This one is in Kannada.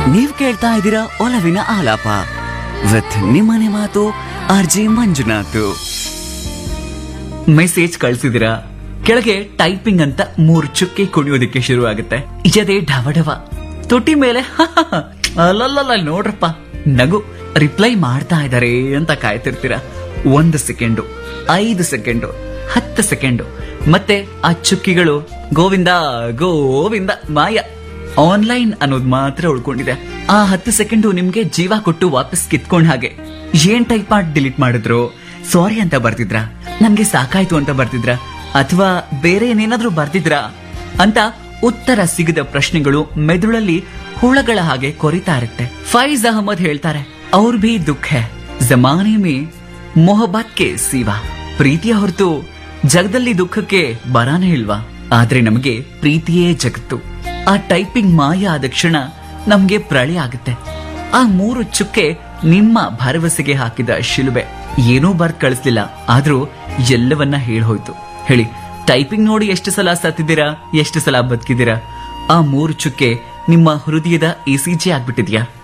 ನೀವ್ ಕೇಳ್ತಾ ಇದ್ದೀರಾ ಒಲವಿನ ಆಲಾಪ ವಿತ್ ನಿಮ್ಮನೆ ಮಾತು ಆರ್ ಜೆ ಮಂಜುನಾಥ್ ಮೆಸೇಜ್ ಕಳ್ಸಿದಿರಾ ಕೆಳಗೆ ಟೈಪಿಂಗ್ ಅಂತ ಮೂರ್ ಚುಕ್ಕಿ ಕುಣಿಯೋದಕ್ಕೆ ಶುರು ಆಗುತ್ತೆ ಇಜದೇ ಢವಢವ ತುಟಿ ಮೇಲೆ ಅಲ್ಲಲ್ಲ ನೋಡ್ರಪ್ಪ ನಗು ರಿಪ್ಲೈ ಮಾಡ್ತಾ ಇದಾರೆ ಅಂತ ಕಾಯ್ತಿರ್ತೀರ ಒಂದು ಸೆಕೆಂಡು ಐದು ಸೆಕೆಂಡು ಹತ್ತು ಸೆಕೆಂಡು ಮತ್ತೆ ಆ ಚುಕ್ಕಿಗಳು ಗೋವಿಂದ ಗೋವಿಂದ ಮಾಯ ಆನ್ಲೈನ್ ಅನ್ನೋದು ಮಾತ್ರ ಉಳ್ಕೊಂಡಿದೆ ಆ ಹತ್ತು ಸೆಕೆಂಡು ನಿಮ್ಗೆ ಜೀವ ಕೊಟ್ಟು ವಾಪಸ್ ಕಿತ್ಕೊಂಡ್ ಹಾಗೆ ಏನ್ ಟೈಪ್ ಮಾಡಿ ಡಿಲೀಟ್ ಮಾಡಿದ್ರು ಸಾರಿ ಅಂತ ಬರ್ತಿದ್ರ ನನ್ಗೆ ಸಾಕಾಯ್ತು ಅಂತ ಬರ್ತಿದ್ರ ಅಥವಾ ಬೇರೆ ಏನೇನಾದ್ರೂ ಬರ್ತಿದ್ರಾ ಅಂತ ಉತ್ತರ ಸಿಗದ ಪ್ರಶ್ನೆಗಳು ಮೆದುಳಲ್ಲಿ ಹುಳಗಳ ಹಾಗೆ ಕೊರಿತಾ ಇರುತ್ತೆ ಫೈಜ್ ಅಹಮದ್ ಹೇಳ್ತಾರೆ ಅವ್ರ ಭೀ ದುಃಖ ಹೈ ಜಮಾನೆ ಮೇ ಮೊಹಬತ್ ಕೆ ಸಿವಾ ಪ್ರೀತಿಯ ಹೊರತು ಜಗದಲ್ಲಿ ದುಃಖಕ್ಕೆ ಬರಾನೇ ಇಲ್ವಾ ಆದ್ರೆ ನಮಗೆ ಪ್ರೀತಿಯೇ ಜಗತ್ತು ಆ ಟೈಪಿಂಗ್ ಮಾಯ ಆದ ಕ್ಷಣ ನಮ್ಗೆ ಪ್ರಳಯ ಆಗುತ್ತೆ ಆ ಮೂರು ಚುಕ್ಕೆ ನಿಮ್ಮ ಭರವಸೆಗೆ ಹಾಕಿದ ಶಿಲುಬೆ ಏನೂ ಬರ್ದ್ ಕಳಿಸ್ಲಿಲ್ಲ ಆದ್ರೂ ಎಲ್ಲವನ್ನ ಹೇಳ್ಹೋಯ್ತು ಹೇಳಿ ಟೈಪಿಂಗ್ ನೋಡಿ ಎಷ್ಟು ಸಲ ಸತ್ತಿದ್ದೀರಾ ಎಷ್ಟು ಸಲ ಬದುಕಿದ್ದೀರಾ ಆ ಮೂರು ಚುಕ್ಕೆ ನಿಮ್ಮ ಹೃದಯದ ಇಸಿಜಿ ಆಗ್ಬಿಟ್ಟಿದ್ಯಾ